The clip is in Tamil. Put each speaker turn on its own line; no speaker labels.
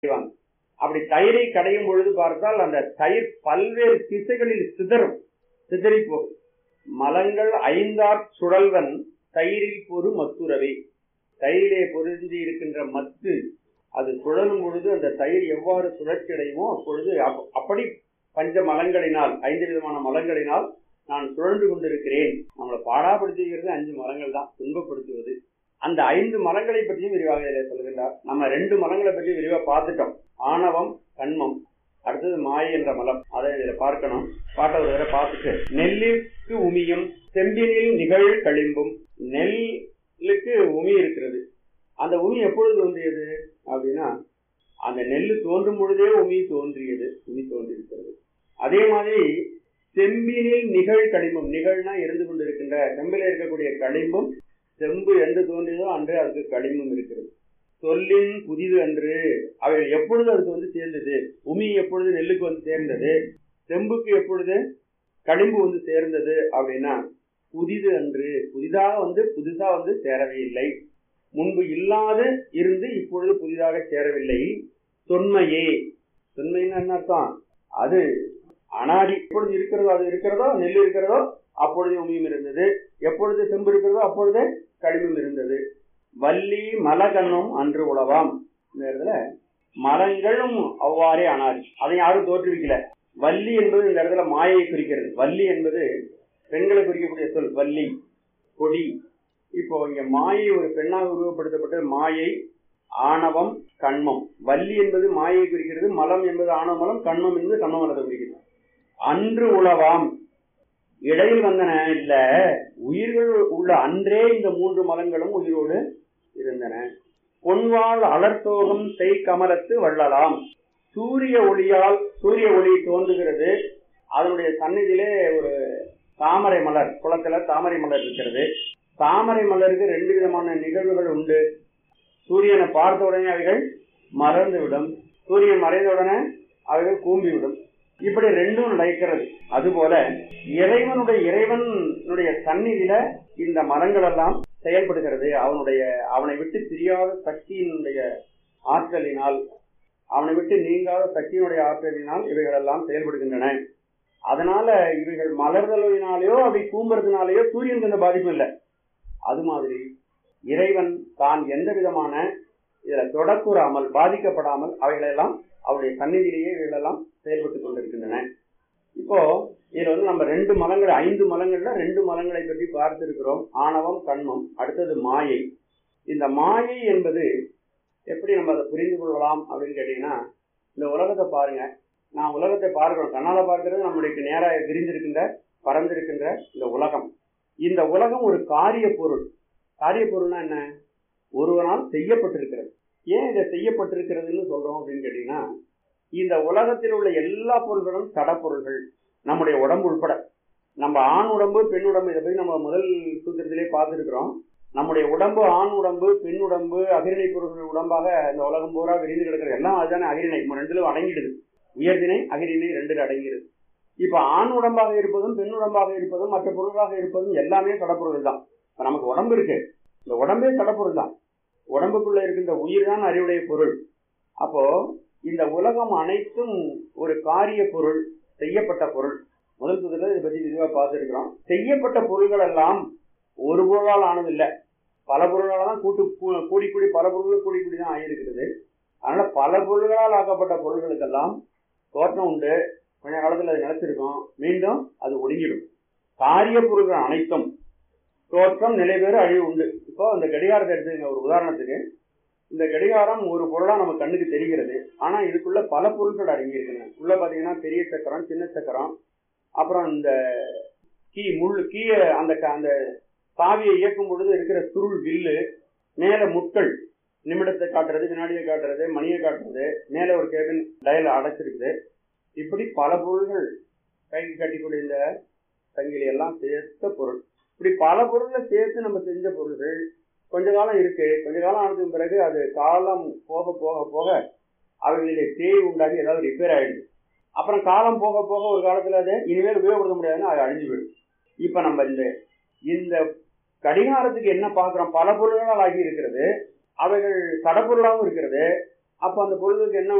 செய்வாங்க அப்படி தயிரை கடையும் பொழுது பார்த்தால் அந்த தயிர் பல்வேறு திசைகளில் சிதறும் சிதறி போகும் மலங்கள் ஐந்தாற் சுழல்வன் தயிரில் பொறு மத்துரவே தயிரிலே பொருந்தி இருக்கின்ற மத்து அது சுழலும் பொழுது அந்த தயிர் எவ்வாறு சுழற்சி அடையுமோ அப்பொழுது அப்- அப்படி பஞ்ச மலங்களினால் ஐந்து விதமான மலங்களினால் நான் சுழன்று கொண்டிருக்கிறேன் நம்மளை பாடாப்படுத்துகிறது அஞ்சு மலங்கள் தான் துன்பப்படுத்துவது அந்த ஐந்து மலங்களை பற்றியும் விரிவாக இதில் சொல்கின்றார் நம்ம ரெண்டு மலங்களை பற்றி விரிவாக பார்த்துட்டோம் ஆணவம் கண்மம் அடுத்தது மாயை என்ற மலம் அதை இதுல பார்க்கணும் பாட்டை ஒரு தடவை பார்த்துட்டு நெல்லிற்கு உமியும் செம்பினில் நிகழ் களிம்பும் நெல்லுக்கு உமி இருக்கிறது அந்த உமி எப்பொழுது தோன்றியது அப்படின்னா அந்த நெல்லு தோன்றும் பொழுதே உமி தோன்றியது உமி தோன்றியிருக்கிறது அதே மாதிரி செம்பினில் நிகழ் களிம்பும் நிகழ்னா இருந்து கொண்டிருக்கின்ற செம்பில இருக்கக்கூடிய களிம்பும் செம்பு என்று தோன்றியதோ அன்று அதுக்கு களிம்பும் இருக்கிறது சொல்லின் புதிது அன்று அவைகள் எப்பொழுது அதுக்கு வந்து சேர்ந்தது உமி எப்பொழுது நெல்லுக்கு வந்து சேர்ந்தது செம்புக்கு எப்பொழுது களிம்பு வந்து சேர்ந்தது அப்படின்னா புதிது அன்று புதிதாக வந்து புதுசா வந்து சேரவே இல்லை முன்பு இல்லாது இருந்து இப்பொழுது புதிதாக சேரவில்லை தொன்மையே தொன்மைன்னு என்ன அர்த்தம் அது அனாதி எப்பொழுது இருக்கிறதோ அது இருக்கிறதோ நெல் இருக்கிறதோ அப்பொழுது உமியும் இருந்தது எப்பொழுது செம்பு இருக்கிறதோ அப்பொழுதே களிம்பும் இருந்தது வள்ளி மலகன்னும் அன்று உழவாம் இந்த இடத்துல மலங்களும் அவ்வாறே அனாதி அதை யாரும் தோற்றுவிக்கல வள்ளி என்பது இந்த இடத்துல மாயை குறிக்கிறது வள்ளி என்பது பெண்களை குறிக்கக்கூடிய சொல் வள்ளி கொடி இப்போ இங்க மாயை ஒரு பெண்ணாக உருவப்படுத்தப்பட்ட மாயை ஆணவம் கண்மம் வள்ளி என்பது மாயை குறிக்கிறது மலம் என்பது ஆணவ மலம் கண்மம் என்பது கண்ம மலத்தை குறிக்கிறது அன்று உளவாம் இடையில் வந்தன இல்ல உயிர்கள் உள்ள அன்றே இந்த மூன்று மலங்களும் உயிரோடு இருந்தன பொன்வாள் அலர்த்தோகம் செய் கமலத்து வள்ளலாம் சூரிய ஒளியால் சூரிய ஒளி தோன்றுகிறது அதனுடைய சந்நிதியிலே ஒரு தாமரை மலர் குளத்துல தாமரை மலர் இருக்கிறது தாமரை மலருக்கு ரெண்டு விதமான நிகழ்வுகள் உண்டு சூரியனை பார்த்த உடனே அவைகள் மறந்து விடும் சூரியன் மறைந்த உடனே அவைகள் கூம்பிவிடும் இப்படி ரெண்டும் நடக்கிறது அதுபோல இறைவனுடைய இறைவனுடைய சந்நிதியில இந்த மரங்கள் எல்லாம் செயல்படுகிறது அவனுடைய அவனை விட்டு பிரியாத சக்தியினுடைய ஆற்றலினால் அவனை விட்டு நீங்காத சக்தியினுடைய ஆற்றலினால் இவைகள் எல்லாம் செயல்படுகின்றன அதனால இவைகள் மலர்தலினாலேயோ அப்படி கூம்புறதுனாலேயோ சூரியனுக்கு எந்த பாதிப்பும் இல்லை அது மாதிரி இறைவன் தான் எந்த விதமான இதுல தொடக்கூறாமல் பாதிக்கப்படாமல் அவைகளெல்லாம் அவருடைய சந்நிதியிலேயே இவைகளெல்லாம் செயல்பட்டுக் கொண்டிருக்கின்றன இப்போ இதுல வந்து நம்ம ரெண்டு மலங்கள் ஐந்து மலங்கள்ல ரெண்டு மலங்களை பற்றி பார்த்திருக்கிறோம் ஆணவம் கண்மம் அடுத்தது மாயை இந்த மாயை என்பது எப்படி நம்ம அதை புரிந்து கொள்ளலாம் அப்படின்னு கேட்டீங்கன்னா இந்த உலகத்தை பாருங்க நான் உலகத்தை பார்க்கிறோம் கண்ணால பார்க்கிறது நம்மளுக்கு நேராக விரிந்திருக்கின்ற பறந்திருக்கின்ற இந்த உலகம் இந்த உலகம் ஒரு காரிய பொருள் காரிய பொருள்னா என்ன ஒருவனால் செய்யப்பட்டிருக்கிறது ஏன் இதை செய்யப்பட்டிருக்கிறதுன்னு சொல்றோம் அப்படின்னு கேட்டீங்கன்னா இந்த உலகத்தில் உள்ள எல்லா பொருள்களும் சடப்பொருள்கள் நம்முடைய உடம்பு உட்பட நம்ம ஆண் உடம்பு பெண் உடம்பு இதை பற்றி நம்ம முதல் சூத்திரத்திலே பார்த்துருக்கிறோம் நம்முடைய உடம்பு ஆண் உடம்பு பெண் உடம்பு அகிரிணை பொருள்கள் உடம்பாக இந்த உலகம் பூரா விரிந்து கிடக்கிறது எல்லாம் அதுதானே அகிரிணை நம்ம ரெண்டுலும் அடங்கிடுது உயர்திணை அகிரிணை ரெண்டுல அடங்கிடுது இப்ப ஆண் உடம்பாக இருப்பதும் பெண் உடம்பாக இருப்பதும் மற்ற பொருள்களாக இருப்பதும் எல்லாமே சடப்பொருள் தான் இப்ப நமக்கு உடம்பு இருக்கு இந்த உடம்பே சடப்பொருள் தான் உடம்புக்குள்ள இருக்கின்ற உயிர் தான் அறிவுடைய பொருள் அப்போ இந்த உலகம் அனைத்தும் ஒரு காரிய பொருள் செய்யப்பட்ட பொருள் முதல் புதில் இதை பத்தி விரிவா பார்த்துருக்கிறோம் செய்யப்பட்ட பொருள்கள் எல்லாம் ஒரு பொருளால் ஆனதில்லை பல பொருளால் தான் கூட்டு கூ- கூடி கூடி பல பொருள்கள் கூடி கூடி தான் ஆகியிருக்கிறது அதனால பல பொருள்களால் ஆக்கப்பட்ட பொருள்களுக்கெல்லாம் தோற்றம் உண்டு கொஞ்ச காலத்தில் அது நிலைச்சிருக்கும் மீண்டும் அது ஒடுங்கிடும் காரிய பொருள்கள் அனைத்தும் தோற்றம் நிலைபெறு அழிவு உண்டு இப்போ இந்த கடிகாரத்தை எடுத்துங்க ஒரு உதாரணத்துக்கு இந்த கடிகாரம் ஒரு பொருளா நம்ம கண்ணுக்கு தெரிகிறது ஆனா இதுக்குள்ள பல பொருட்கள் அடங்கி இருக்குங்க உள்ள பாத்தீங்கன்னா பெரிய சக்கரம் சின்ன சக்கரம் அப்புறம் இந்த கீ முள் கீய அந்த க- அந்த சாவியை இயக்கும் பொழுது இருக்கிற சுருள் வில்லு மேல முட்கள் நிமிடத்தை காட்டுறது வினாடியை காட்டுறது மணியை காட்டுறது மேல ஒரு கேபின் டயல் அடைச்சிருக்குது இப்படி பல பொருள்கள் கைக்கு கட்டிக்கூடிய இந்த சங்கிலி எல்லாம் சேர்த்த பொருள் இப்படி பல பொருளை சேர்த்து நம்ம செஞ்ச பொருள்கள் கொஞ்ச காலம் இருக்கு கொஞ்ச காலம் ஆனதுக்கு பிறகு அது காலம் போக போக போக அவைகளிலே தேய் உண்டாகி ஏதாவது ரிப்பேர் ஆயிடுது அப்புறம் காலம் போக போக ஒரு காலத்துல அது இனிமேல் உபயோகப்படுத்த முடியாதுன்னு அது அழிஞ்சு போயிடும் இப்ப நம்ம இந்த இந்த கடிகாரத்துக்கு என்ன பார்க்கிறோம் பல பொருள்களால் ஆகி இருக்கிறது அவைகள் தடப்பொருளாகவும் இருக்கிறது அப்ப அந்த பொழுதுக்கு என்ன